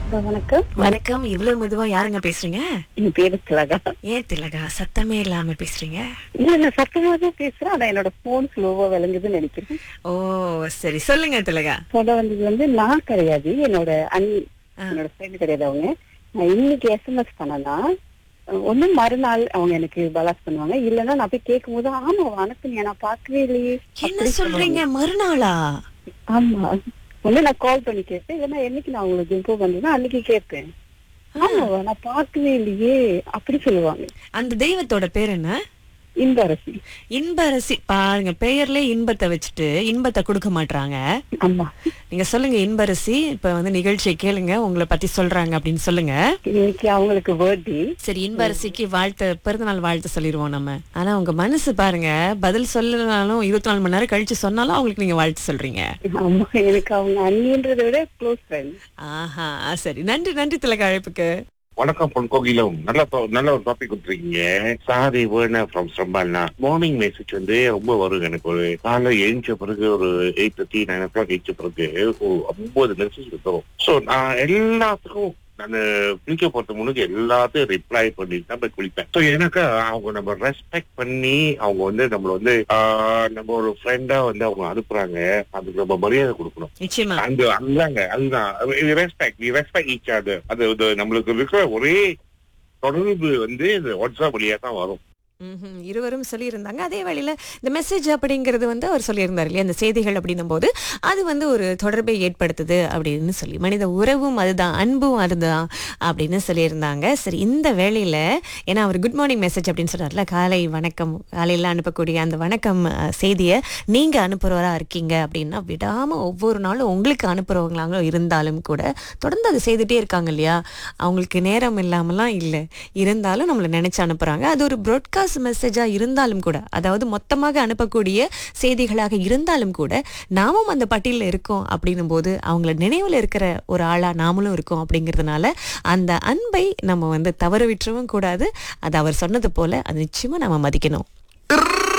வணக்கம் வணக்கம் இவ்வளவு மெதுவா யாருங்க பேசுறீங்க என் பேரு திலகா ஏன் திலகா சத்தமே இல்லாம பேசுறீங்க இல்ல நான் சத்தமா தான் பேசுறேன் ஆனா என்னோட போன் ஸ்லோவா விளங்குதுன்னு நினைக்கிறேன் ஓ சரி சொல்லுங்க திலகா சொல்ல வந்தது வந்து நான் கிடையாது என்னோட அண்ணி என்னோட ஃப்ரெண்ட் கிடையாது அவங்க நான் இன்னைக்கு எஸ்எம்எஸ் பண்ணனா ஒண்ணு மறுநாள் அவங்க எனக்கு பலாஸ் பண்ணுவாங்க இல்லன்னா நான் போய் கேட்கும் போது ஆமா வணக்கம் நான் பார்க்கவே இல்லையே என்ன அப்படி சொல்றீங்க மறுநாளா ஆமா ஒண்ணு நான் கால் பண்ணி கேட்பேன் இல்லைன்னா என்னைக்கு நான் உங்களுக்கு இம்ப்ரூவ் பண்றேன்னா அன்னைக்கு கேட்பேன் ஆமா நான் பார்க்கவே இல்லையே அப்படி சொல்லுவாங்க அந்த தெய்வத்தோட பேர் என்ன இந்த அரசி இன்பரசி பாருங்க பெயர்ல இன்பத்தை வச்சுட்டு இன்பத்தை கொடுக்க மாட்டாங்க ஆமா நீங்க சொல்லுங்க இன்பரசி இப்ப வந்து நிகழ்ச்சியை கேளுங்க உங்களை பத்தி சொல்றாங்க அப்படின்னு சொல்லுங்க இன்னைக்கு அவங்களுக்கு பர்த்டே சரி இன்பரசிக்கு வாழ்த்து பிறந்தநாள் வாழ்த்து சொல்லிடுவோம் நம்ம ஆனா உங்க மனசு பாருங்க பதில் சொல்லனாலும் இருபத்தி நாலு மணி நேரம் கழிச்சு சொன்னாலும் அவங்களுக்கு நீங்க வாழ்த்து சொல்றீங்க ஆமா எனக்கு அவங்க அண்ணின்றதை விட க்ளோஸ் ஃப்ரெண்ட் ஆஹா சரி நன்றி நன்றி திலக அழைப்புக்கு வணக்கம் பொன் கோகிலம் நல்ல to- நல்ல ஒரு டாபிக் கொடுத்துருக்கீங்க சாரி வேர்ன ஃப்ரம் சம்பால்னா மார்னிங் மெசேஜ் வந்து ரொம்ப வரும் எனக்கு ஒரு காலை எழுந்த பிறகு ஒரு eight thirty nine o'clock எழுந்த பிறகு ஒரு ஒன்பது மெசேஜ் வரும் ஸோ நான் எல்லாத்துக்கும் நான் குளிக்க போறது முன்னாடி எல்லாத்தையும் ரிப்ளை பண்ணிட்டு தான் போய் குளிப்பேன் ஸோ எனக்கு அவங்க நம்ம ரெஸ்பெக்ட் பண்ணி அவங்க வந்து நம்மள வந்து ஆஹ், நம்ம ஒரு ஃப்ரெண்டா வந்து அவங்க அனுப்புறாங்க அதுக்கு நம்ம மரியாதை கொடுக்கணும் நிச்சயமா அந்த அதுதாங்க அதுதான் ரெஸ்பெக்ட் ரெஸ்பெக்ட் ஈச் அதர் அது இது நம்மளுக்கு இருக்கிற ஒரே தொடர்பு வந்து இது வாட்ஸ்அப் வழியா தான் வரும் ம்ஹும். இருவரும் சொல்லியிருந்தாங்க அதே வேளையில இந்த மெசேஜ் அப்படிங்கிறது வந்து அவர் சொல்லியிருந்தார் இல்லையா இந்த செய்திகள் அப்படின்னும் போது அது வந்து ஒரு தொடர்பை ஏற்படுத்துது அப்படின்னு சொல்லி மனித உறவும் அதுதான் அன்பும் அதுதான் அப்படின்னு சொல்லியிருந்தாங்க சரி இந்த வேளையில ஏன்னா அவர் குட் மார்னிங் மெசேஜ் அப்படின்னு சொன்னார்ல காலை வணக்கம் காலையில அனுப்பக்கூடிய அந்த வணக்கம் அஹ், செய்தியை நீங்க அனுப்புறவரா இருக்கீங்க அப்படின்னா விடாம ஒவ்வொரு நாளும் உங்களுக்கு அனுப்புறவங்களாக இருந்தாலும் கூட தொடர்ந்து அதை செய்துட்டே இருக்காங்க இல்லையா அவங்களுக்கு நேரம் இல்லாமலாம் இல்லை இருந்தாலும் நம்மளை நினைச்சு அனுப்புறாங்க அது ஒரு ப்ராட்காஸ்ட் மெசேஜா இருந்தாலும் கூட அதாவது மொத்தமாக அனுப்பக்கூடிய செய்திகளாக இருந்தாலும் கூட நாமும் அந்த பட்டியலில் இருக்கோம் அப்படின்னும் போது அவங்கள நினைவுல இருக்கிற ஒரு ஆளா நாமளும் இருக்கோம் அப்படிங்கிறதுனால அந்த அன்பை நம்ம வந்து தவற விட்டுறவும் கூடாது அது அவர் சொன்னது போல அது நிச்சயமா நம்ம மதிக்கணும்